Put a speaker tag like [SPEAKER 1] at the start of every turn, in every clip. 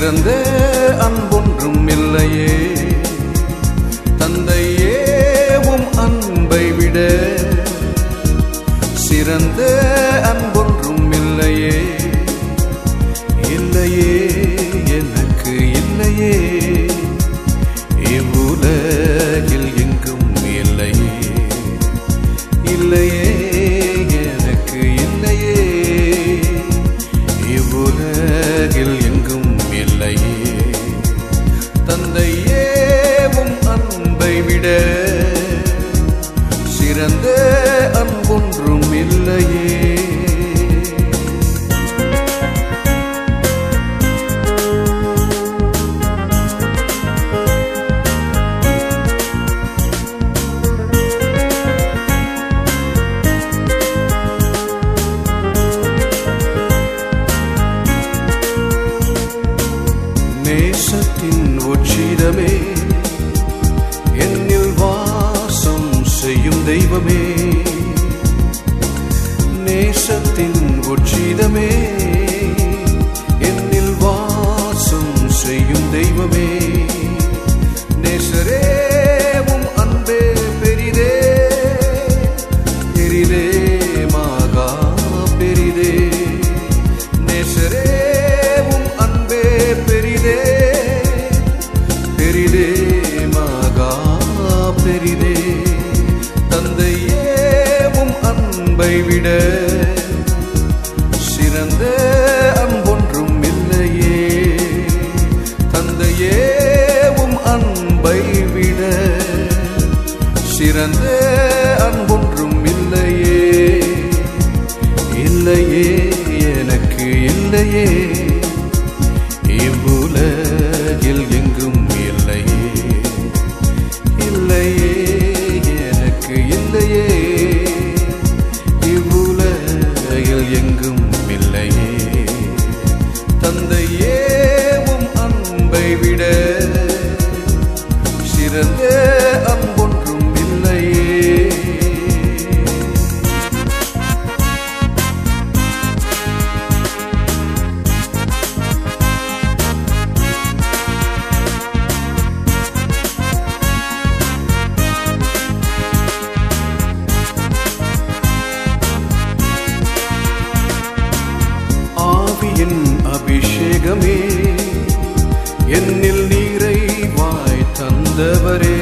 [SPEAKER 1] சிறந்த அன்பொன்றும் இல்லையே தந்தையே உம் அன்பை விட சிறந்த அன்பொன்றும் இல்லையே இல்லையே எனக்கு இல்லையே இவ்வுலகில் எங்கும் இல்லையே இல்லையே எனக்கு இல்லையே இவ்வுலகில் எங்கும் இல்லையே தந்தையே உம் அன்பை விட சிறந்த அன்பொன்றும் இல்லையே நேசத்தின் உச்சிதமே என்னில் வாசம் செய்யும் தெய்வமே நேசத்தின் உச்சிதமே என்னில் வாசம் செய்யும் தெய்வமே நேசரே உம் அன்பே பெரிதே பெரிதே மாகா பெரிதே நேசரே உம் அன்பே பெரிதே பெரிதே மகா பெரிதே தந்தையே உம் அன்பை விட சிறந்த அன்பொன்றும் இல்லையே தந்தையே உம் அன்பை விட சிறந்த அன்பொன்றும் இல்லையே இல்லையே எனக்கு இல்லையே இவ்வுலகில் எங்கும் இல்லையே இல்லையே எனக்கு இல்லையே இவ்வுலகில் எங்கும் இல்லையே தந்தையே உம் அன்பை விட சிறந்த அன்பொன்றும் இல்லையே ஆவியின் அபிஷேகமே என்னில் நீரைவாய் தந்தவரே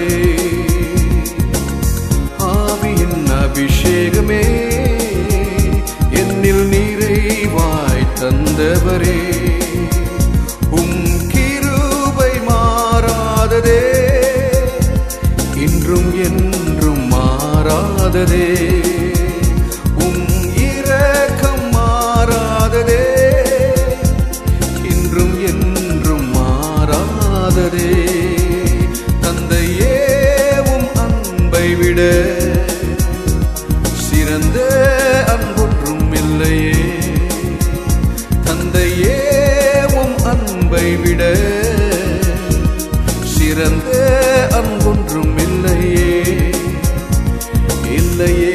[SPEAKER 1] ஆவியின் அபிஷேகமே என்னில் நீரைவாய் தந்தவரே உம் கிருபை மாறாததே இன்றும் என்றும் மாறாததே உம் இரக்கம் மாறாததே இன்றும் என்றும் மாறாததே தந்தையே உம் அன்பை விட சிறந்த அன்பொன்றும் இல்லையே தந்தையே உம் அன்பை விட சிறந்த அன்பொன்றும் இல்லையே இல்லையே